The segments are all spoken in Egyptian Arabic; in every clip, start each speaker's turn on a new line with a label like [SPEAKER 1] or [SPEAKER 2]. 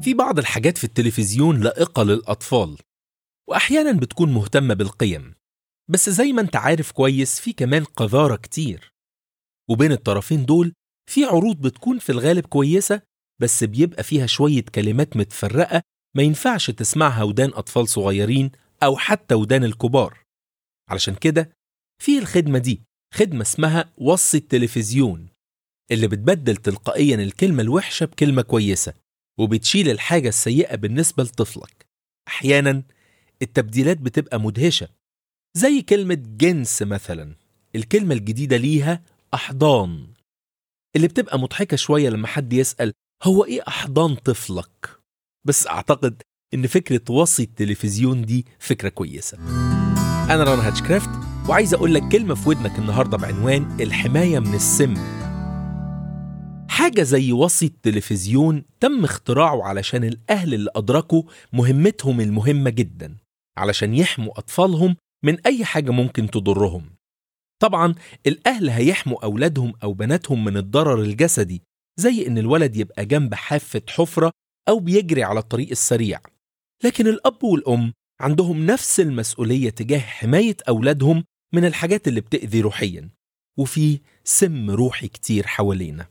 [SPEAKER 1] في بعض الحاجات في التلفزيون لائقة للأطفال وأحيانا بتكون مهتمة بالقيم بس زي ما انت عارف كويس في كمان قذارة كتير وبين الطرفين دول في عروض بتكون في الغالب كويسة بس بيبقى فيها شوية كلمات متفرقة ما ينفعش تسمعها ودان أطفال صغيرين أو حتى ودان الكبار علشان كده في الخدمة دي خدمة اسمها وصي التلفزيون اللي بتبدل تلقائيا الكلمة الوحشة بكلمة كويسة وبتشيل الحاجة السيئة بالنسبة لطفلك أحيانا التبديلات بتبقى مدهشة زي كلمة جنس مثلا الكلمة الجديدة ليها أحضان اللي بتبقى مضحكة شوية لما حد يسأل هو إيه أحضان طفلك؟ بس أعتقد إن فكرة وصي التلفزيون دي فكرة كويسة أنا ران هاتشكرافت وعايز أقول لك كلمة في ودنك النهاردة بعنوان الحماية من السم حاجة زي وصي التلفزيون تم اختراعه علشان الأهل اللي أدركوا مهمتهم المهمة جدا علشان يحموا أطفالهم من أي حاجة ممكن تضرهم طبعا الأهل هيحموا أولادهم أو بناتهم من الضرر الجسدي زي إن الولد يبقى جنب حافة حفرة أو بيجري على الطريق السريع لكن الأب والأم عندهم نفس المسؤولية تجاه حماية أولادهم من الحاجات اللي بتأذي روحيا وفي سم روحي كتير حوالينا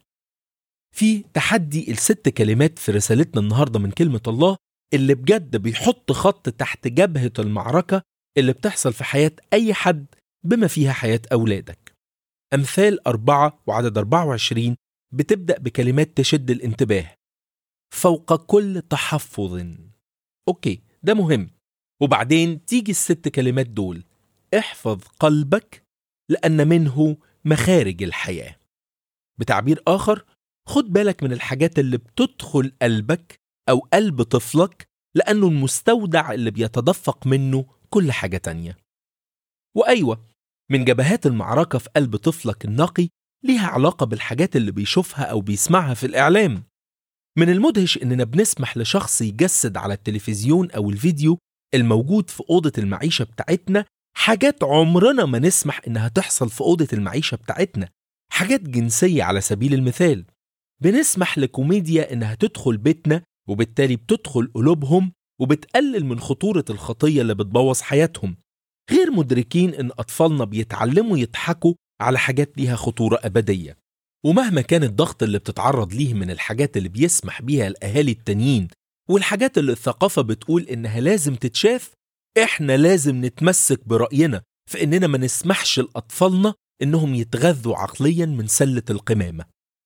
[SPEAKER 1] في تحدي الست كلمات في رسالتنا النهاردة من كلمة الله اللي بجد بيحط خط تحت جبهة المعركة اللي بتحصل في حياة أي حد بما فيها حياة أولادك أمثال أربعة وعدد 24 بتبدأ بكلمات تشد الانتباه فوق كل تحفظ أوكي ده مهم وبعدين تيجي الست كلمات دول احفظ قلبك لأن منه مخارج الحياة بتعبير آخر خد بالك من الحاجات اللي بتدخل قلبك أو قلب طفلك لأنه المستودع اللي بيتدفق منه كل حاجة تانية وأيوة من جبهات المعركة في قلب طفلك النقي ليها علاقة بالحاجات اللي بيشوفها أو بيسمعها في الإعلام من المدهش إننا بنسمح لشخص يجسد على التلفزيون أو الفيديو الموجود في أوضة المعيشة بتاعتنا حاجات عمرنا ما نسمح إنها تحصل في أوضة المعيشة بتاعتنا حاجات جنسية على سبيل المثال بنسمح لكوميديا إنها تدخل بيتنا وبالتالي بتدخل قلوبهم وبتقلل من خطورة الخطية اللي بتبوظ حياتهم غير مدركين إن أطفالنا بيتعلموا يضحكوا على حاجات ليها خطورة أبدية ومهما كان الضغط اللي بتتعرض ليه من الحاجات اللي بيسمح بيها الأهالي التانيين والحاجات اللي الثقافة بتقول إنها لازم تتشاف إحنا لازم نتمسك برأينا في إننا ما نسمحش لأطفالنا إنهم يتغذوا عقليا من سلة القمامة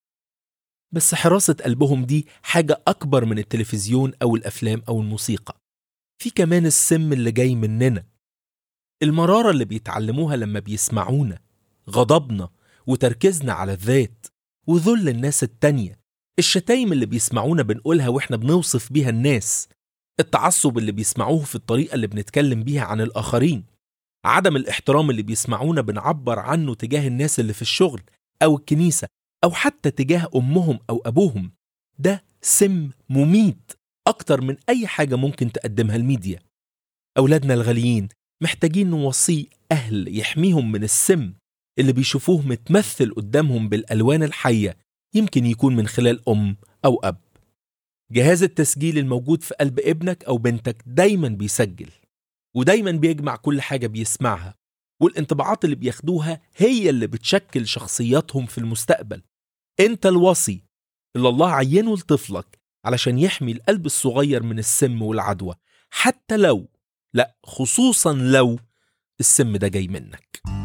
[SPEAKER 1] بس حراسة قلبهم دي حاجة أكبر من التلفزيون أو الأفلام أو الموسيقى في كمان السم اللي جاي مننا المرارة اللي بيتعلموها لما بيسمعونا غضبنا وتركيزنا على الذات وذل الناس التانية الشتايم اللي بيسمعونا بنقولها واحنا بنوصف بيها الناس التعصب اللي بيسمعوه في الطريقة اللي بنتكلم بيها عن الآخرين عدم الاحترام اللي بيسمعونا بنعبر عنه تجاه الناس اللي في الشغل أو الكنيسة أو حتى تجاه أمهم أو أبوهم ده سم مميت أكتر من أي حاجة ممكن تقدمها الميديا أولادنا الغاليين محتاجين نوصي أهل يحميهم من السم اللي بيشوفوه متمثل قدامهم بالألوان الحية يمكن يكون من خلال أم أو أب جهاز التسجيل الموجود في قلب ابنك أو بنتك دايما بيسجل ودايما بيجمع كل حاجة بيسمعها والانطباعات اللي بياخدوها هي اللي بتشكل شخصياتهم في المستقبل انت الوصي اللي الله عينه لطفلك علشان يحمي القلب الصغير من السم والعدوى حتى لو لا خصوصا لو السم ده جاي منك